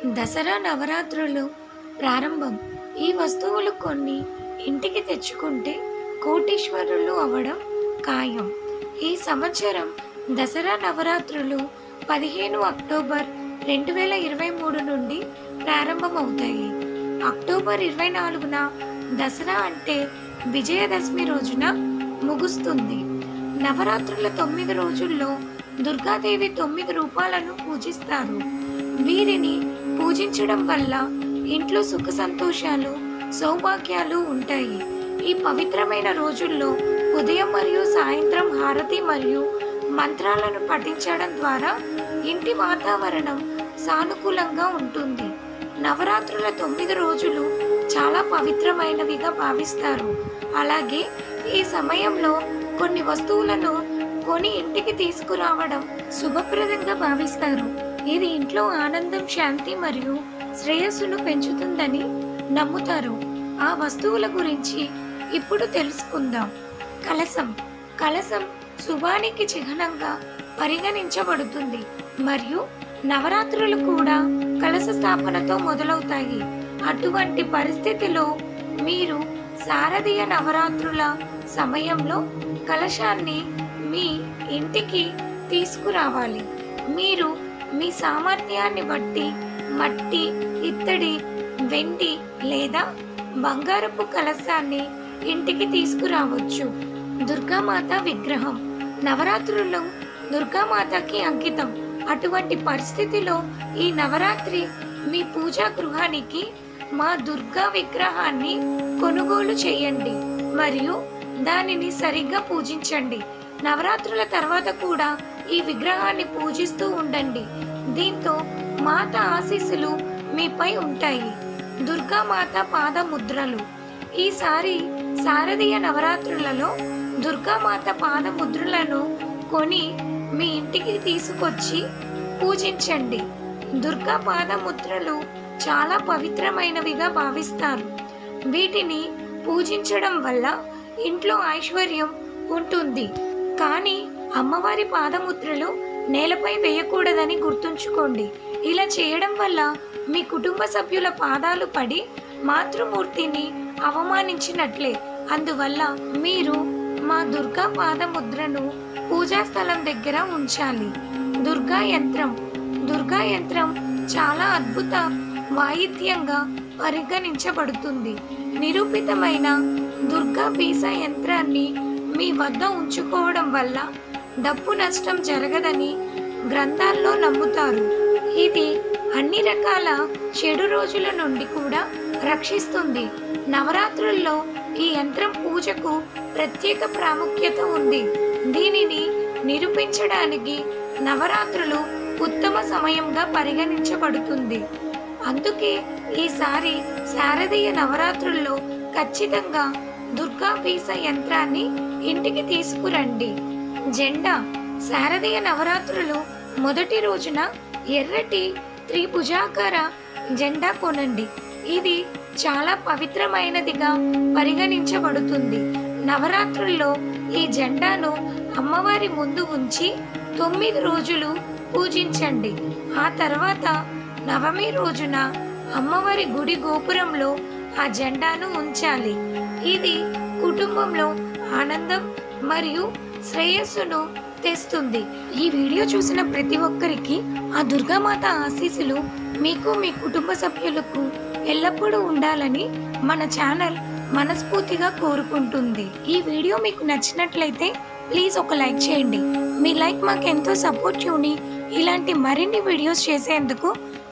దసరా నవరాత్రులు ప్రారంభం ఈ వస్తువులు కొన్ని ఇంటికి తెచ్చుకుంటే కోటీశ్వరులు అవ్వడం ఖాయం ఈ సంవత్సరం దసరా నవరాత్రులు పదిహేను అక్టోబర్ రెండు వేల ఇరవై మూడు నుండి ప్రారంభమవుతాయి అక్టోబర్ ఇరవై నాలుగున దసరా అంటే విజయదశమి రోజున ముగుస్తుంది నవరాత్రుల తొమ్మిది రోజుల్లో దుర్గాదేవి తొమ్మిది రూపాలను పూజిస్తారు వీరిని పూజించడం వల్ల ఇంట్లో సుఖ సంతోషాలు సౌభాగ్యాలు ఉంటాయి ఈ పవిత్రమైన రోజుల్లో ఉదయం మరియు సాయంత్రం హారతి మరియు మంత్రాలను పఠించడం ద్వారా ఇంటి వాతావరణం సానుకూలంగా ఉంటుంది నవరాత్రుల తొమ్మిది రోజులు చాలా పవిత్రమైనవిగా భావిస్తారు అలాగే ఈ సమయంలో కొన్ని వస్తువులను కొని ఇంటికి తీసుకురావడం శుభప్రదంగా భావిస్తారు ఇది ఇంట్లో ఆనందం శాంతి మరియు శ్రేయస్సును పెంచుతుందని నమ్ముతారు ఆ వస్తువుల గురించి ఇప్పుడు తెలుసుకుందాం కలసం కలసం శుభానికి చిహ్నంగా పరిగణించబడుతుంది మరియు నవరాత్రులు కూడా కలశ స్థాపనతో మొదలవుతాయి అటువంటి పరిస్థితిలో మీరు శారదీయ నవరాత్రుల సమయంలో కలశాన్ని మీ ఇంటికి తీసుకురావాలి మీరు మీ సామర్థ్యాన్ని బట్టి మట్టి ఇత్తడి వెండి లేదా బంగారపు కలశాన్ని ఇంటికి తీసుకురావచ్చు దుర్గామాత విగ్రహం నవరాత్రులు దుర్గామాతకి అంకితం అటువంటి పరిస్థితిలో ఈ నవరాత్రి మీ పూజా గృహానికి మా దుర్గా విగ్రహాన్ని కొనుగోలు చేయండి మరియు దానిని సరిగ్గా పూజించండి నవరాత్రుల తర్వాత కూడా ఈ విగ్రహాన్ని పూజిస్తూ ఉండండి దీంతో మాత ఆశీస్సులు మీపై ఉంటాయి దుర్గామాత పాద ముద్రలు ఈసారి శారదీయ నవరాత్రులలో దుర్గామాత పాద ముద్రలను కొని మీ ఇంటికి తీసుకొచ్చి పూజించండి దుర్గా పాద ముద్రలు చాలా పవిత్రమైనవిగా భావిస్తారు వీటిని పూజించడం వల్ల ఇంట్లో ఐశ్వర్యం ఉంటుంది కానీ అమ్మవారి పాదముద్రలు నేలపై వేయకూడదని గుర్తుంచుకోండి ఇలా చేయడం వల్ల మీ కుటుంబ సభ్యుల పాదాలు పడి మాతృమూర్తిని అవమానించినట్లే అందువల్ల మీరు మా దుర్గా పాదముద్రను పూజా స్థలం దగ్గర ఉంచాలి దుర్గా యంత్రం దుర్గా యంత్రం చాలా అద్భుత వాయిద్యంగా పరిగణించబడుతుంది నిరూపితమైన దుర్గా బీస యంత్రాన్ని మీ వద్ద ఉంచుకోవడం వల్ల డబ్బు నష్టం జరగదని గ్రంథాల్లో నమ్ముతారు ఇది అన్ని రకాల చెడు రోజుల నుండి కూడా రక్షిస్తుంది నవరాత్రుల్లో ఈ యంత్రం పూజకు ప్రత్యేక ప్రాముఖ్యత ఉంది దీనిని నిరూపించడానికి నవరాత్రులు ఉత్తమ సమయంగా పరిగణించబడుతుంది అందుకే ఈసారి శారదీయ నవరాత్రుల్లో ఖచ్చితంగా దుర్గా పీస యంత్రాన్ని ఇంటికి తీసుకురండి జెండా శారదీయ నవరాత్రులు మొదటి రోజున ఎర్రటి త్రిభుజాకార జెండా కొనండి ఇది చాలా పవిత్రమైనదిగా పరిగణించబడుతుంది నవరాత్రుల్లో ఈ జెండాను అమ్మవారి ముందు ఉంచి తొమ్మిది రోజులు పూజించండి ఆ తర్వాత నవమి రోజున అమ్మవారి గుడి గోపురంలో ఆ జెండాను ఉంచాలి ఇది కుటుంబంలో ఆనందం మరియు శ్రేయస్సును తెస్తుంది ఈ వీడియో చూసిన ప్రతి ఒక్కరికి ఆ దుర్గామాత ఆశీస్సులు మీకు మీ కుటుంబ సభ్యులకు ఎల్లప్పుడూ ఉండాలని మన ఛానల్ మనస్ఫూర్తిగా కోరుకుంటుంది ఈ వీడియో మీకు నచ్చినట్లయితే ప్లీజ్ ఒక లైక్ చేయండి మీ లైక్ మాకు ఎంతో సపోర్టివ్ని ఇలాంటి మరిన్ని వీడియోస్ చేసేందుకు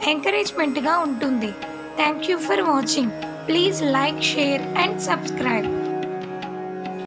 ఎంకరేజ్మెంట్గా ఉంటుంది thank you for watching please like share and subscribe